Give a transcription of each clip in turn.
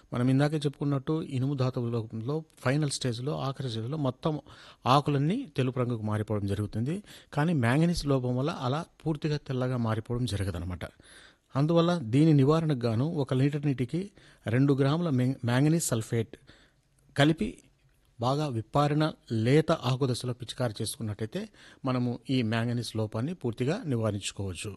మనం ఇందాకే చెప్పుకున్నట్టు ఇనుము ధాతువుల లోపంలో ఫైనల్ స్టేజ్లో ఆఖరి స్టేజ్లో మొత్తం ఆకులన్నీ తెలుపు రంగుకు మారిపోవడం జరుగుతుంది కానీ మ్యాంగనీస్ లోపం వల్ల అలా పూర్తిగా తెల్లగా మారిపోవడం జరగదనమాట అందువల్ల దీని నివారణకు గాను ఒక లీటర్ నీటికి రెండు గ్రాముల మ్యాంగ్- మ్యాంగనీస్ సల్ఫేట్ కలిపి బాగా విప్పారిన లేత ఆకుదశలో పిచికారి చేసుకున్నట్టయితే మనము ఈ మ్యాంగనీస్ లోపాన్ని పూర్తిగా నివారించుకోవచ్చు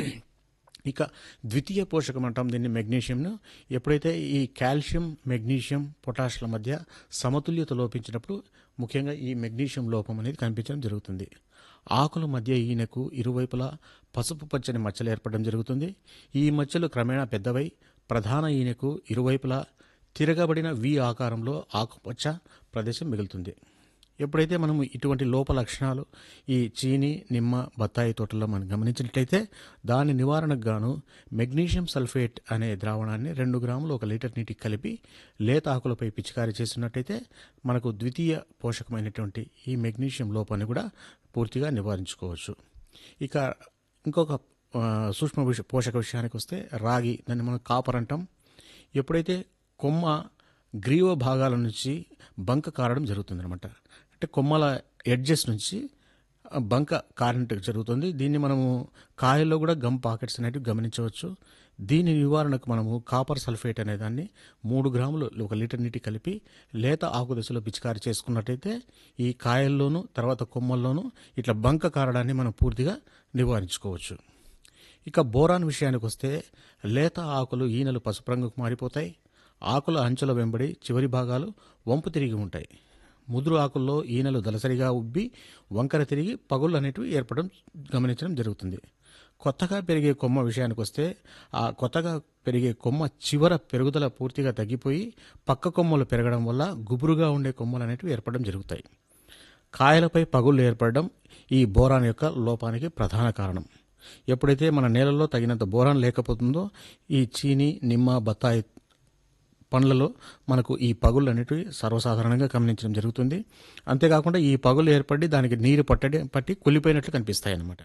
ఇక ద్వితీయ పోషకం అంటాం దీన్ని మెగ్నీషియంను ఎప్పుడైతే ఈ కాల్షియం మెగ్నీషియం పొటాషియంల మధ్య సమతుల్యత లోపించినప్పుడు ముఖ్యంగా ఈ మెగ్నీషియం లోపం అనేది కనిపించడం జరుగుతుంది ఆకుల మధ్య ఈయనకు ఇరువైపులా పసుపు పచ్చని మచ్చలు ఏర్పడడం జరుగుతుంది ఈ మచ్చలు క్రమేణా పెద్దవై ప్రధాన ఈయనకు ఇరువైపులా తిరగబడిన వి ఆకారంలో ఆకుపచ్చ ప్రదేశం మిగులుతుంది ఎప్పుడైతే మనము ఇటువంటి లోప లక్షణాలు ఈ చీని నిమ్మ బత్తాయి తోటల్లో మనం గమనించినట్లయితే దాని నివారణకు గాను మెగ్నీషియం సల్ఫేట్ అనే ద్రావణాన్ని రెండు గ్రాములు ఒక లీటర్ నీటికి కలిపి లేత ఆకులపై పిచికారీ చేస్తున్నట్టయితే మనకు ద్వితీయ పోషకమైనటువంటి ఈ మెగ్నీషియం లోపాన్ని కూడా పూర్తిగా నివారించుకోవచ్చు ఇక ఇంకొక ఆ, సూక్ష్మ విష పోషక విషయానికి వస్తే రాగి దాన్ని మనం కాపర్ అంటాం ఎప్పుడైతే కొమ్మ గ్రీవ భాగాల నుంచి బంక కారడం జరుగుతుందన్నమాట అంటే కొమ్మల ఎడ్జెస్ నుంచి ఆ, బంక కారినట్టు జరుగుతుంది దీన్ని మనము కాయల్లో కూడా గమ్ పాకెట్స్ అనేవి గమనించవచ్చు దీని నివారణకు మనము కాపర్ సల్ఫేట్ అనే దాన్ని మూడు గ్రాములు ఒక లీటర్ నీటి కలిపి లేత ఆకు దశలో పిచికారి చేసుకున్నట్టయితే ఈ కాయల్లోనూ తర్వాత కొమ్మల్లోనూ ఇట్లా బంక కారడాన్ని మనం పూర్తిగా నివారించుకోవచ్చు ఇక బోరాన్ విషయానికి వస్తే లేత ఆకులు ఈనెలు పసుపు రంగుకు మారిపోతాయి ఆకుల అంచుల వెంబడి చివరి భాగాలు వంపు తిరిగి ఉంటాయి ముదురు ఆకుల్లో ఈనెలు దలసరిగా ఉబ్బి వంకర తిరిగి పగుళ్ళు అనేటివి ఏర్పడడం గమనించడం జరుగుతుంది కొత్తగా పెరిగే కొమ్మ విషయానికి వస్తే ఆ కొత్తగా పెరిగే కొమ్మ చివర పెరుగుదల పూర్తిగా తగ్గిపోయి పక్క కొమ్మలు పెరగడం వల్ల గుబురుగా ఉండే కొమ్మలు అనేటివి ఏర్పడడం జరుగుతాయి కాయలపై పగుళ్ళు ఏర్పడడం ఈ బోరాన్ యొక్క లోపానికి ప్రధాన కారణం ఎప్పుడైతే మన నేలలో తగినంత బోరాన్ లేకపోతుందో ఈ చీని నిమ్మ బత్తాయి పండ్లలో మనకు ఈ పగుళ్ళు అనేటివి సర్వసాధారణంగా గమనించడం జరుగుతుంది అంతేకాకుండా ఈ పగులు ఏర్పడి దానికి నీరు పట్టడి పట్టి కులిపోయినట్లు కనిపిస్తాయి అన్నమాట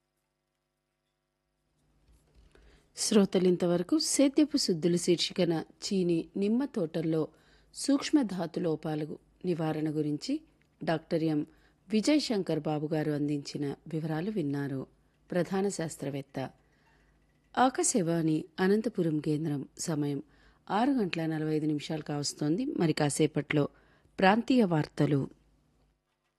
శ్రోతలింతవరకు సేద్యపు శుద్ధులు శీర్షికన చీని నిమ్మ తోటల్లో సూక్ష్మ ధాతు లోపాలు నివారణ గురించి డాక్టర్ ఎం విజయ్ శంకర్ బాబు గారు అందించిన వివరాలు విన్నారు ప్రధాన శాస్త్రవేత్త ఆకాశవాణి అనంతపురం కేంద్రం సమయం ఆరు గంటల నలభై ఐదు నిమిషాలు కావస్తోంది మరి కాసేపట్లో ప్రాంతీయ వార్తలు